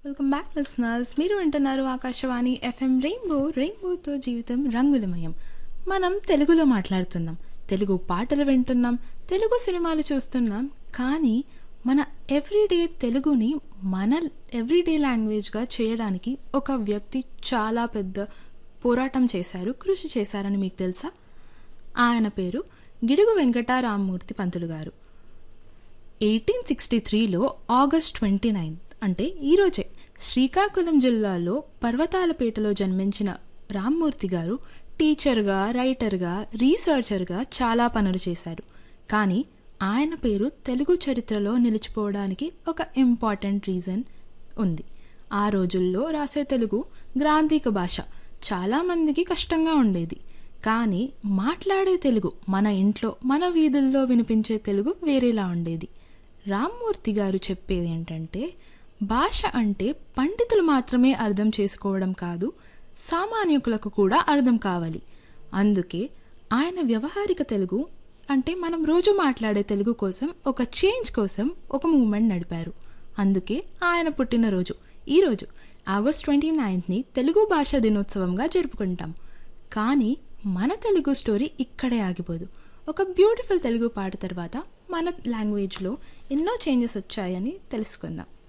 welcome back listeners మీరు వింటున్నారు Akashvani FM rainbow రెయిన్బోతో జీవితం రంగులమయం మనం తెలుగులో మాట్లాడుతున్నాం తెలుగు పాటలు వింటున్నాం తెలుగు సినిమాలు చూస్తున్నాం కానీ మన ఎవ్రీడే తెలుగుని మన ఎవ్రీడే లాంగ్వేజ్గా చేయడానికి ఒక వ్యక్తి చాలా పెద్ద పోరాటం చేశారు కృషి చేశారని మీకు తెలుసా ఆయన పేరు గిడుగు వెంకటారామమూర్తి పంతులు గారు ఎయిటీన్ సిక్స్టీ త్రీలో ఆగస్ట్ ట్వంటీ నైన్త్ అంటే ఈరోజే శ్రీకాకుళం జిల్లాలో పర్వతాలపేటలో జన్మించిన రామ్మూర్తి గారు టీచర్గా రైటర్గా రీసెర్చర్గా చాలా పనులు చేశారు కానీ ఆయన పేరు తెలుగు చరిత్రలో నిలిచిపోవడానికి ఒక ఇంపార్టెంట్ రీజన్ ఉంది ఆ రోజుల్లో రాసే తెలుగు గ్రాంధిక భాష చాలామందికి కష్టంగా ఉండేది కానీ మాట్లాడే తెలుగు మన ఇంట్లో మన వీధుల్లో వినిపించే తెలుగు వేరేలా ఉండేది రామ్మూర్తి గారు చెప్పేది ఏంటంటే భాష అంటే పండితులు మాత్రమే అర్థం చేసుకోవడం కాదు సామాన్యకులకు కూడా అర్థం కావాలి అందుకే ఆయన వ్యవహారిక తెలుగు అంటే మనం రోజు మాట్లాడే తెలుగు కోసం ఒక చేంజ్ కోసం ఒక మూమెంట్ నడిపారు అందుకే ఆయన పుట్టినరోజు ఈరోజు ఆగస్ట్ ట్వంటీ నైన్త్ని తెలుగు భాషా దినోత్సవంగా జరుపుకుంటాం కానీ మన తెలుగు స్టోరీ ఇక్కడే ఆగిపోదు ఒక బ్యూటిఫుల్ తెలుగు పాట తర్వాత మన లాంగ్వేజ్లో ఎన్నో చేంజెస్ వచ్చాయని తెలుసుకుందాం